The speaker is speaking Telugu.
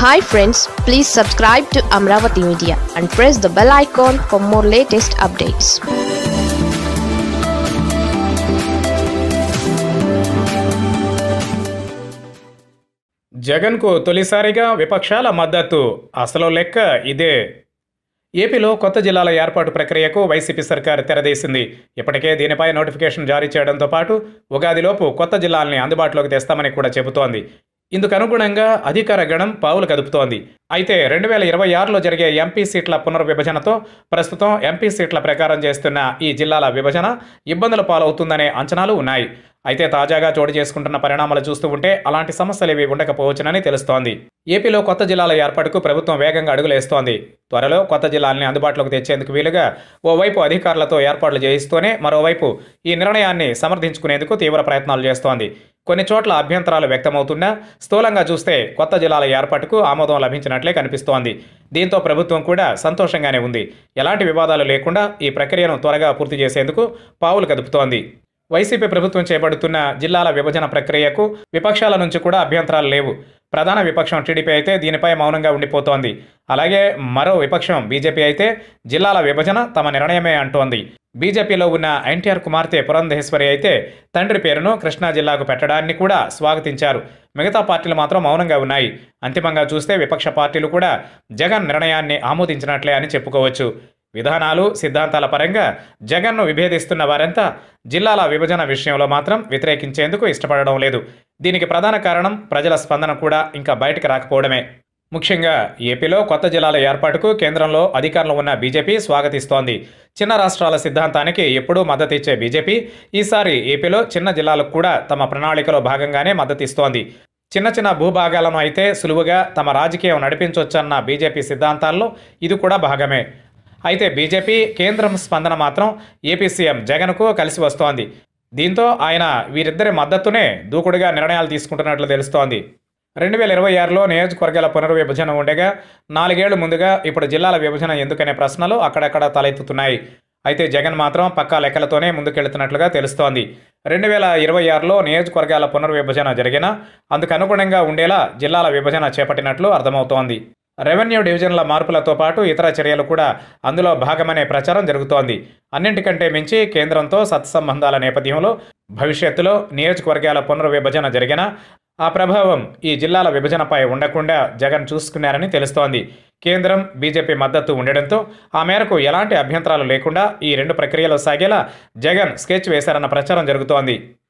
hi friends please subscribe to Amaravati media and press the bell icon for more latest updates జగన్కు తొలిసారిగా విపక్షాల మద్దతు అసలు లెక్క ఇదే ఏపీలో కొత్త జిల్లాల ఏర్పాటు ప్రక్రియకు వైసీపీ సర్కార్ తెరదీసింది ఇప్పటికే దీనిపై నోటిఫికేషన్ జారీ చేయడంతో పాటు ఉగాదిలోపు కొత్త జిల్లాల్ని అందుబాటులోకి తెస్తామని కూడా చెబుతోంది ఇందుకు అనుగుణంగా అధికార గణం పావులు కదుపుతోంది అయితే రెండు వేల ఇరవై ఆరులో జరిగే ఎంపీ సీట్ల పునర్విభజనతో ప్రస్తుతం ఎంపీ సీట్ల ప్రకారం చేస్తున్న ఈ జిల్లాల విభజన ఇబ్బందుల పాలవుతుందనే అంచనాలు ఉన్నాయి అయితే తాజాగా చోటు చేసుకుంటున్న పరిణామాలు చూస్తూ ఉంటే అలాంటి సమస్యలేవి ఉండకపోవచ్చునని తెలుస్తోంది ఏపీలో కొత్త జిల్లాల ఏర్పాటుకు ప్రభుత్వం వేగంగా అడుగులేస్తోంది త్వరలో కొత్త జిల్లాల్ని అందుబాటులోకి తెచ్చేందుకు వీలుగా ఓవైపు అధికారులతో ఏర్పాట్లు చేయిస్తూనే మరోవైపు ఈ నిర్ణయాన్ని సమర్థించుకునేందుకు తీవ్ర ప్రయత్నాలు చేస్తోంది కొన్ని చోట్ల అభ్యంతరాలు వ్యక్తమవుతున్నా స్థూలంగా చూస్తే కొత్త జిల్లాల ఏర్పాటుకు ఆమోదం లభించినట్లే కనిపిస్తోంది దీంతో ప్రభుత్వం కూడా సంతోషంగానే ఉంది ఎలాంటి వివాదాలు లేకుండా ఈ ప్రక్రియను త్వరగా పూర్తి చేసేందుకు పావులు కదుపుతోంది వైసీపీ ప్రభుత్వం చేపడుతున్న జిల్లాల విభజన ప్రక్రియకు విపక్షాల నుంచి కూడా అభ్యంతరాలు లేవు ప్రధాన విపక్షం టీడీపీ అయితే దీనిపై మౌనంగా ఉండిపోతోంది అలాగే మరో విపక్షం బీజేపీ అయితే జిల్లాల విభజన తమ నిర్ణయమే అంటోంది బీజేపీలో ఉన్న ఎన్టీఆర్ కుమార్తె పురంధేశ్వరి అయితే తండ్రి పేరును కృష్ణా జిల్లాకు పెట్టడాన్ని కూడా స్వాగతించారు మిగతా పార్టీలు మాత్రం మౌనంగా ఉన్నాయి అంతిమంగా చూస్తే విపక్ష పార్టీలు కూడా జగన్ నిర్ణయాన్ని ఆమోదించినట్లే అని చెప్పుకోవచ్చు విధానాలు సిద్ధాంతాల పరంగా జగన్ను విభేదిస్తున్న వారంతా జిల్లాల విభజన విషయంలో మాత్రం వ్యతిరేకించేందుకు ఇష్టపడడం లేదు దీనికి ప్రధాన కారణం ప్రజల స్పందన కూడా ఇంకా బయటకు రాకపోవడమే ముఖ్యంగా ఏపీలో కొత్త జిల్లాల ఏర్పాటుకు కేంద్రంలో అధికారంలో ఉన్న బీజేపీ స్వాగతిస్తోంది చిన్న రాష్ట్రాల సిద్ధాంతానికి ఎప్పుడూ మద్దతిచ్చే బీజేపీ ఈసారి ఏపీలో చిన్న జిల్లాలకు కూడా తమ ప్రణాళికలో భాగంగానే మద్దతిస్తోంది చిన్న చిన్న భూభాగాలను అయితే సులువుగా తమ రాజకీయం నడిపించవచ్చన్న బీజేపీ సిద్ధాంతాల్లో ఇది కూడా భాగమే అయితే బీజేపీ కేంద్రం స్పందన మాత్రం ఏపీ సీఎం జగన్కు కలిసి వస్తోంది దీంతో ఆయన వీరిద్దరి మద్దతునే దూకుడుగా నిర్ణయాలు తీసుకుంటున్నట్లు తెలుస్తోంది రెండు వేల ఇరవై ఆరులో నియోజకవర్గాల పునర్విభజన ఉండగా నాలుగేళ్లు ముందుగా ఇప్పుడు జిల్లాల విభజన ఎందుకనే ప్రశ్నలు అక్కడక్కడ తలెత్తుతున్నాయి అయితే జగన్ మాత్రం పక్కా లెక్కలతోనే ముందుకెళ్తున్నట్లుగా తెలుస్తోంది రెండు వేల ఇరవై ఆరులో నియోజకవర్గాల పునర్విభజన జరిగినా అందుకు అనుగుణంగా ఉండేలా జిల్లాల విభజన చేపట్టినట్లు అర్థమవుతోంది రెవెన్యూ డివిజన్ల మార్పులతో పాటు ఇతర చర్యలు కూడా అందులో భాగమనే ప్రచారం జరుగుతోంది అన్నింటికంటే మించి కేంద్రంతో సత్సంబంధాల నేపథ్యంలో భవిష్యత్తులో నియోజకవర్గాల పునర్విభజన జరిగినా ఆ ప్రభావం ఈ జిల్లాల విభజనపై ఉండకుండా జగన్ చూసుకున్నారని తెలుస్తోంది కేంద్రం బీజేపీ మద్దతు ఉండడంతో ఆ మేరకు ఎలాంటి అభ్యంతరాలు లేకుండా ఈ రెండు ప్రక్రియలు సాగేలా జగన్ స్కెచ్ వేశారన్న ప్రచారం జరుగుతోంది